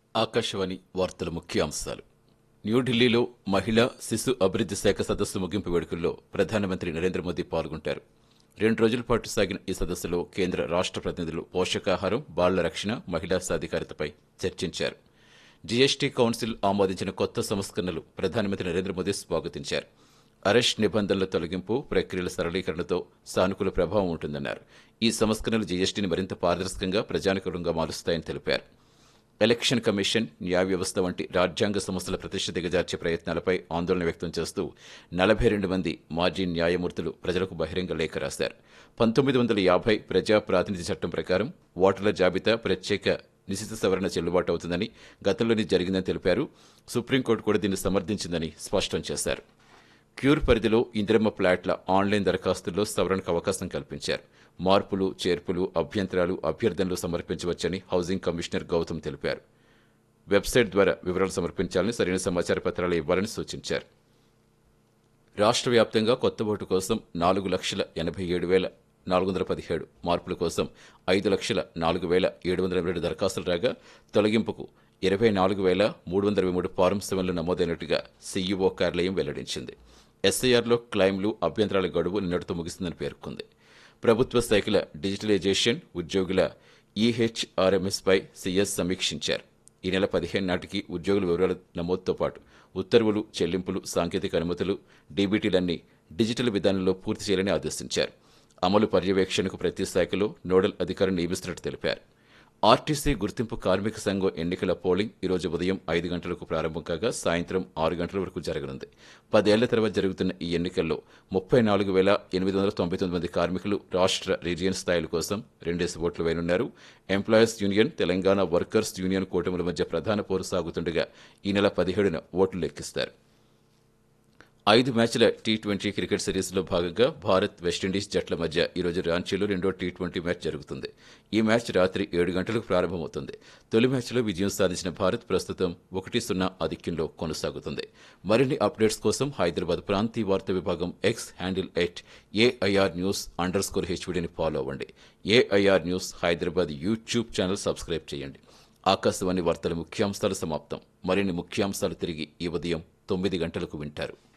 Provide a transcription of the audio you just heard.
ఆకాశవాణి వార్తల ముఖ్యాంశాలు న్యూఢిల్లీలో మహిళా శిశు అభివృద్ది శాఖ సదస్సు ముగింపు వేడుకల్లో ప్రధానమంత్రి నరేంద్ర మోదీ పాల్గొంటారు రెండు రోజుల పాటు సాగిన ఈ సదస్సులో కేంద్ర రాష్ట్ర ప్రతినిధులు పోషకాహారం బాళ్ల రక్షణ మహిళా సాధికారతపై చర్చించారు జీఎస్టీ కౌన్సిల్ ఆమోదించిన కొత్త సంస్కరణలు ప్రధానమంత్రి నరేంద్ర మోదీ స్వాగతించారు అరెస్ట్ నిబంధనల తొలగింపు ప్రక్రియల సరళీకరణతో సానుకూల ప్రభావం ఉంటుందన్నారు ఈ సంస్కరణలు జీఎస్టీని మరింత పారదర్శకంగా ప్రజానుకూలంగా మారుస్తాయని తెలిపారు ఎలక్షన్ కమిషన్ న్యాయ వ్యవస్థ వంటి రాజ్యాంగ సంస్థల ప్రతిష్ట దిగజార్చే ప్రయత్నాలపై ఆందోళన వ్యక్తం చేస్తూ నలభై రెండు మంది మాజీ న్యాయమూర్తులు ప్రజలకు బహిరంగ లేఖ రాశారు పంతొమ్మిది వందల యాభై ప్రజా ప్రాతినిధ్య చట్టం ప్రకారం ఓటర్ల జాబితా ప్రత్యేక నిశిత సవరణ చెల్లుబాటు అవుతుందని గతంలోనే జరిగిందని తెలిపారు సుప్రీంకోర్టు కూడా దీన్ని సమర్థించిందని స్పష్టం చేశారు క్యూర్ పరిధిలో ఇందిరమ్మ ప్లాట్ల ఆన్లైన్ దరఖాస్తుల్లో సవరణకు అవకాశం కల్పించారు మార్పులు చేర్పులు అభ్యంతరాలు అభ్యర్థనలు సమర్పించవచ్చని హౌసింగ్ కమిషనర్ గౌతమ్ తెలిపారు వెబ్సైట్ ద్వారా వివరాలు సమర్పించాలని సరైన సమాచార పత్రాలు ఇవ్వాలని సూచించారు రాష్ట్ర వ్యాప్తంగా కొత్త ఓటు కోసం నాలుగు లక్షల ఎనభై ఏడు వేల నాలుగు వందల పదిహేడు మార్పుల కోసం ఐదు లక్షల నాలుగు వేల ఏడు వందల రెండు దరఖాస్తులు రాగా తొలగింపుకు ఇరవై నాలుగు వేల మూడు వందల ఇరవై మూడు ఫారం సెవెన్లు నమోదైనట్టుగా సీఈఓ కార్యాలయం వెల్లడించింది ఎస్ఐఆర్లో క్లైమ్లు అభ్యంతరాల గడువు నిన్నటితో ముగిస్తుందని పేర్కొంది ప్రభుత్వ శాఖల డిజిటలైజేషన్ ఉద్యోగుల ఈహెచ్ఆర్ఎంఎస్పై సీఎస్ సమీక్షించారు ఈ నెల పదిహేను నాటికి ఉద్యోగుల వివరాల నమోదుతో పాటు ఉత్తర్వులు చెల్లింపులు సాంకేతిక అనుమతులు డీబీటీలన్నీ డిజిటల్ విధానంలో పూర్తి చేయాలని ఆదేశించారు అమలు పర్యవేక్షణకు ప్రతి శాఖలో నోడల్ అధికారిని నియమిస్తున్నట్టు తెలిపారు ఆర్టీసీ గుర్తింపు కార్మిక సంఘం ఎన్నికల పోలింగ్ ఈరోజు ఉదయం ఐదు గంటలకు ప్రారంభం కాగా సాయంత్రం ఆరు గంటల వరకు జరగనుంది పదేళ్ల తర్వాత జరుగుతున్న ఈ ఎన్నికల్లో ముప్పై నాలుగు వేల ఎనిమిది వందల తొంభై తొమ్మిది మంది కార్మికులు రాష్ట్ర రీజియన్ స్థాయిల కోసం రెండేసి ఓట్లు వేయనున్నారు employees union Telangana workers union కూటముల మధ్య ప్రధాన పోరు సాగుతుండగా ఈ నెల పదిహేడున ఓట్లు లెక్కిస్తారు ఐదు మ్యాచ్ల టీ ట్వంటీ క్రికెట్ సిరీస్లో భాగంగా భారత్ వెస్టిండీస్ జట్ల మధ్య ఈరోజు రాంచీలో రెండో టీ ట్వంటీ మ్యాచ్ జరుగుతుంది ఈ మ్యాచ్ రాత్రి ఏడు గంటలకు ప్రారంభమవుతుంది తొలి మ్యాచ్లో విజయం సాధించిన భారత్ ప్రస్తుతం ఒకటి సున్నా ఆధిక్యంలో కొనసాగుతుంది మరిన్ని అప్డేట్స్ కోసం హైదరాబాద్ ప్రాంతీయ వార్తా విభాగం X handle at AIR news underscore హెచ్వీడీని ఫాలో అవ్వండి AIR news Hyderabad YouTube channel subscribe చేయండి ఆకాశవాణి వార్తల ముఖ్యాంశాలు సమాప్తం మరిన్ని ముఖ్యాంశాలు తిరిగి ఈ ఉదయం తొమ్మిది గంటలకు వింటారు